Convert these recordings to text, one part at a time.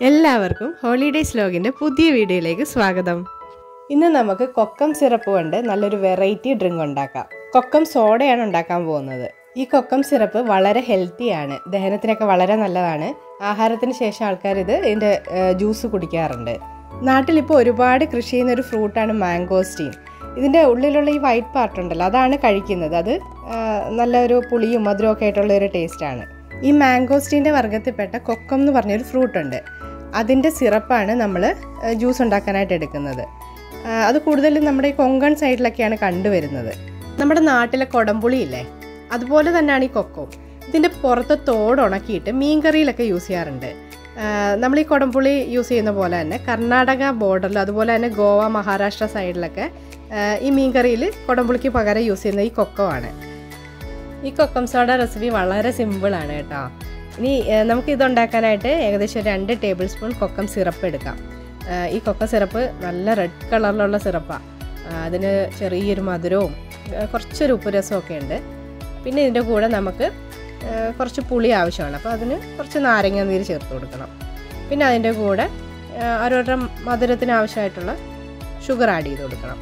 എല്ലാവർക്കും ഹോളിഡേയ്സ് ലോഗിൻ്റെ പുതിയ വീഡിയോയിലേക്ക് സ്വാഗതം ഇന്ന് നമുക്ക് കൊക്കം സിറപ്പ് കൊണ്ട് നല്ലൊരു വെറൈറ്റി ഡ്രിങ്ക് ഉണ്ടാക്കാം കൊക്കം സോഡയാണ് ഉണ്ടാക്കാൻ പോകുന്നത് ഈ കൊക്കം സിറപ്പ് വളരെ ഹെൽത്തിയാണ് ദഹനത്തിനൊക്കെ വളരെ നല്ലതാണ് ആഹാരത്തിന് ശേഷം ആൾക്കാർ ഇത് ഇതിൻ്റെ ജ്യൂസ് കുടിക്കാറുണ്ട് നാട്ടിലിപ്പോൾ ഒരുപാട് കൃഷി ചെയ്യുന്ന ഒരു ഫ്രൂട്ടാണ് മാംഗോസ്റ്റീൻ ഇതിൻ്റെ ഉള്ളിലുള്ള ഈ വൈറ്റ് പാർട്ട് ഉണ്ടല്ലോ അതാണ് കഴിക്കുന്നത് അത് ആ, നല്ലൊരു പുളിയും മധുരവും ഒക്കെ ആയിട്ടുള്ള ഒരു ടേസ്റ്റാണ് ഈ മാംഗോസ്റ്റീൻ്റെ വർഗ്ഗത്തിൽപ്പെട്ട കൊക്കം എന്ന് പറഞ്ഞൊരു ഫ്രൂട്ട് ഉണ്ട് അതിൻ്റെ സിറപ്പാണ് നമ്മൾ ജ്യൂസ് ഉണ്ടാക്കാനായിട്ട് എടുക്കുന്നത് ആ, അത് കൂടുതലും നമ്മുടെ ഈ കൊങ്കൺ സൈഡിലൊക്കെയാണ് കണ്ടുവരുന്നത് നമ്മുടെ നാട്ടിലെ കൊടംപുളി ഇല്ലേ അതുപോലെ തന്നെയാണ് ഈ കൊക്കോ ഇതിൻ്റെ പുറത്തെ തോട് ഉണക്കിയിട്ട് മീൻകറിയിലൊക്കെ യൂസ് ചെയ്യാറുണ്ട് ആ, നമ്മൾ ഈ കൊടംപുളി യൂസ് ചെയ്യുന്ന പോലെ തന്നെ കർണാടക ബോർഡറിൽ അതുപോലെ തന്നെ ഗോവ മഹാരാഷ്ട്ര സൈഡിലൊക്കെ ആ, ഈ മീൻകറിയിൽ കൊടംപുളിക്ക് പകരം യൂസ് ചെയ്യുന്നത് ഈ കൊക്കോ ആണ് ഈ കൊക്കം സോഡ റെസിപ്പി വളരെ സിമ്പിളാണ് കേട്ടോ ഇനി ഏഹ്, നമുക്ക് ഇത് ഉണ്ടാക്കാനായിട്ട് ഏകദേശം രണ്ട് ടേബിൾ സ്പൂൺ കൊക്കം സിറപ്പ് എടുക്കാം ഏഹ്, ഈ കൊക്കം സിറപ്പ് നല്ല റെഡ് കളറിലുള്ള സിറപ്പാണ് അതിന് ചെറിയൊരു മധുരവും ഏഹ്, കുറച്ചൊരു ഉപ്പ് രസവും ഒക്കെ ഉണ്ട് പിന്നെ ഇതിൻ്റെ കൂടെ നമുക്ക് ഏഹ്, കുറച്ച് പുളി ആവശ്യമാണ് അപ്പോൾ അതിന് കുറച്ച് നാരങ്ങ നീര് ചേർത്ത് കൊടുക്കണം പിന്നെ അതിൻ്റെ കൂടെ ഏഹ്, ഓരോരോ മധുരത്തിന് ആവശ്യമായിട്ടുള്ള ഷുഗർ ആഡ് ചെയ്ത് കൊടുക്കണം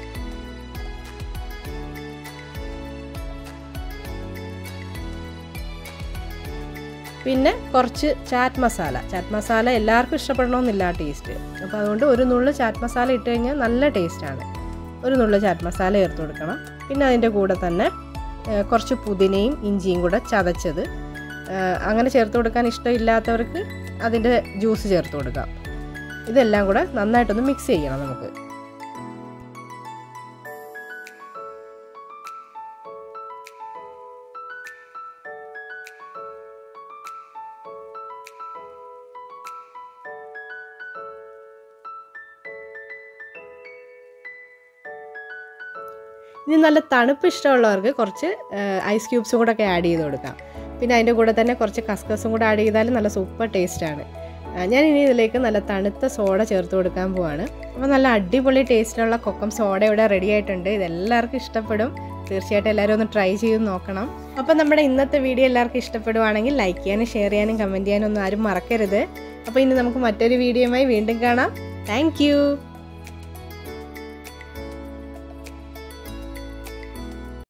പിന്നെ കുറച്ച് ചാറ്റ് മസാല ചാറ്റ് മസാല എല്ലാവർക്കും ഇഷ്ടപ്പെടണമെന്നില്ല ആ ടേസ്റ്റ് അപ്പോൾ അതുകൊണ്ട് ഒരു നുള്ളു ചാറ്റ് മസാല ഇട്ട് കഴിഞ്ഞാൽ നല്ല ടേസ്റ്റാണ് ഒരു നുള്ളു ചാറ്റ് മസാല ചേർത്ത് കൊടുക്കണം പിന്നെ അതിൻ്റെ കൂടെ തന്നെ ഏഹ്, കുറച്ച് പുതിനയും ഇഞ്ചിയും കൂടെ ചതച്ചത് ഏഹ്, അങ്ങനെ ചേർത്ത് കൊടുക്കാൻ ഇഷ്ടമില്ലാത്തവർക്ക് അതിൻ്റെ ജ്യൂസ് ചേർത്ത് കൊടുക്കാം ഇതെല്ലാം കൂടെ നന്നായിട്ടൊന്ന് മിക്സ് ചെയ്യണം നമുക്ക് ഇനി നല്ല തണുപ്പ് ഇഷ്ടമുള്ളവർക്ക് കുറച്ച് ഐസ് ക്യൂബ്സും കൂടെ ഒക്കെ ആഡ് ചെയ്ത് കൊടുക്കാം പിന്നെ അതിൻ്റെ കൂടെ തന്നെ കുറച്ച് കസ്കസും കൂടെ ആഡ് ചെയ്താൽ നല്ല സൂപ്പർ ടേസ്റ്റാണ് ഞാൻ ഇനി ഇതിലേക്ക് നല്ല തണുത്ത സോഡ ചേർത്ത് കൊടുക്കാൻ പോവാണ് അപ്പോൾ നല്ല അടിപൊളി ടേസ്റ്റിലുള്ള കൊക്കം സോഡ ഇവിടെ റെഡി ആയിട്ടുണ്ട് ഇതെല്ലാവർക്കും ഇഷ്ടപ്പെടും തീർച്ചയായിട്ടും എല്ലാവരും ഒന്ന് ട്രൈ ചെയ്ത് നോക്കണം അപ്പോൾ നമ്മുടെ ഇന്നത്തെ വീഡിയോ എല്ലാവർക്കും ഇഷ്ടപ്പെടുവാണെങ്കിൽ ലൈക്ക് ചെയ്യാനും ഷെയർ ചെയ്യാനും കമൻറ്റ് ചെയ്യാനും ഒന്നും ആരും മറക്കരുത് അപ്പോൾ ഇനി നമുക്ക് മറ്റൊരു വീഡിയോയുമായി വീണ്ടും കാണാം താങ്ക്